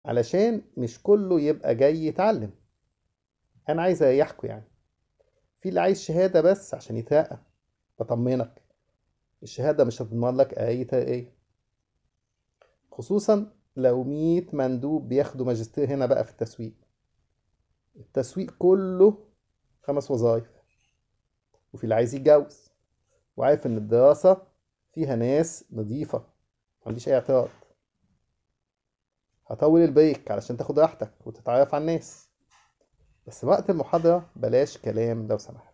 علشان مش كله يبقى جاي يتعلم انا عايز اريحكوا يعني في اللي عايز شهادة بس عشان يترقى بطمنك الشهادة مش هتضمن لك اي ترقية خصوصا لو مية مندوب بياخدوا ماجستير هنا بقى في التسويق التسويق كله خمس وظايف وفي اللي عايز يتجوز وعارف ان الدراسة فيها ناس نظيفة ما عنديش اي اعتراض هطول البريك علشان تاخد راحتك وتتعرف على الناس بس وقت المحاضرة بلاش كلام لو سمحت